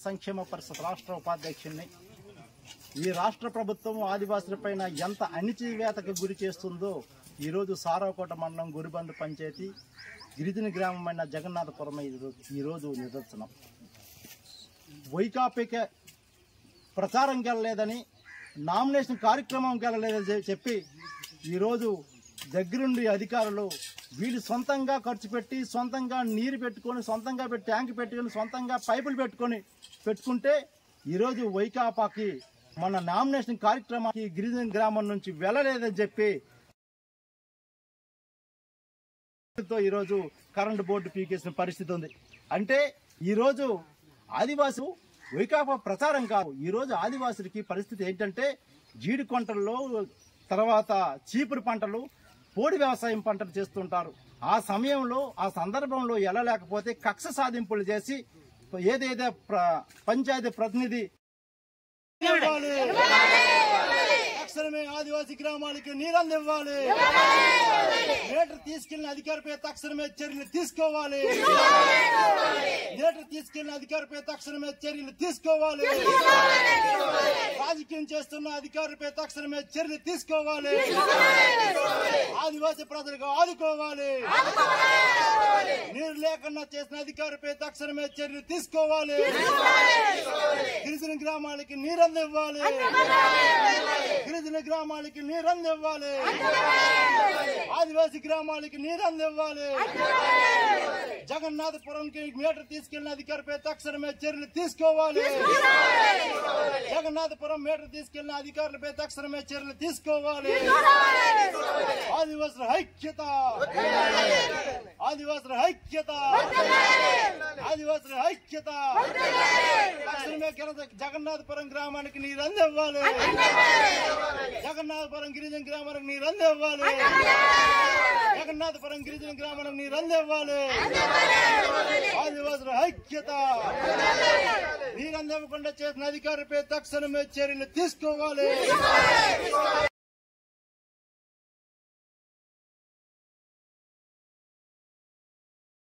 సంక్షేమ పరిషత్ రాష్ట్ర ఉపాధ్యక్షుడిని ఈ రాష్ట్ర ప్రభుత్వం ఆదివాసులపైన ఎంత అణిచివేతకు గురి చేస్తుందో ఈరోజు సారాకోట మండలం గురిబందు పంచాయతీ గిరిజన గ్రామమైన జగన్నాథపురం ఈరోజు ఈరోజు నిదర్శనం వైకాపీకే ప్రచారం వెళ్ళలేదని నామినేషన్ కార్యక్రమం వెళ్ళలేదని చె- చెప్పి ఈరోజు దగ్గరుండి అధికారులు వీళ్ళు సొంతంగా ఖర్చు పెట్టి సొంతంగా నీరు పెట్టుకొని సొంతంగా పెట్టి ట్యాంక్ పెట్టుకొని సొంతంగా పైపులు పెట్టుకొని పెట్టుకుంటే ఈరోజు వైకాపాకి మన నామినేషన్ కార్యక్రమానికి గిరిజన గ్రామం నుంచి వెళ్ళలేదని చెప్పి తో ఈరోజు కరెంటు బోర్డు పీకేసిన పరిస్థితి ఉంది అంటే ఈరోజు ఆదివాసు వైకాపా ప్రచారం కాదు ఈరోజు ఆదివాసులకి పరిస్థితి ఏంటంటే జీడి కొంటల్లో తర్వాత చీపురు పంటలు పోడి వ్యవసాయం పంటలు చేస్తుంటారు ఆ సమయంలో ఆ సందర్భంలో వెళ్ళలేకపోతే కక్ష సాధింపులు చేసి ఏదైతే ప్ర- పంచాయతీ ప్రతినిధి ఇవ్వాలి. తక్షణమే ఆదివాసీ గ్రామాలకి నీరందివ్వాలి లీటర్ తీసుకెళ్లిన అధికారిపై తక్షణమే చర్యలు తీసుకోవాలి లీటర్ తీసుకెళ్లిన అధికారిపై తక్షణమే చర్యలు తీసుకోవాలి రాజకీయం చేస్తున్న అధికారులపై తక్షణమే చర్యలు తీసుకోవాలి ఆదివాసీ ప్రజలకు ఆదుకోవాలి నీరు లేకుండా చేసిన అధికారిపై తక్షణమే చర్యలు తీసుకోవాలి గిరిజన గ్రామాలకి నీరందివ్వాలి గిరిజన గ్రామాలకి నీరందివ్వాలి ఆదివాసీ గ్రామాలకి నీరందివ్వాలి జగన్నాథపురంకి మీటర్ తీసుకెళ్లిన అధికారిపై తక్షణమే చర్యలు తీసుకోవాలి జగన్నాథపురం మీటర్ తీసుకెళ్లిన అధికారులపై తక్షణమే చర్యలు తీసుకోవాలి ఆదివాసుల ఐక్యత ఆదివాసుల ఐక్యత ఆదివాసుల ఐక్యత తక్షణమే గిరిజ- జగన్నాథపురం గ్రామానికి నీరు అందివ్వాలి జగన్నాథపురం గిరిజన గ్రామానికి నీరు అందివ్వాలి జగన్నాథపురం గిరిజన గ్రామానికి నీరు అందివ్వాలి ఆదివాసుల ఐక్యత నీరు అందివ్వకుండా చేసిన అధికారిపై తక్షణమే చర్యలు తీసుకోవాలి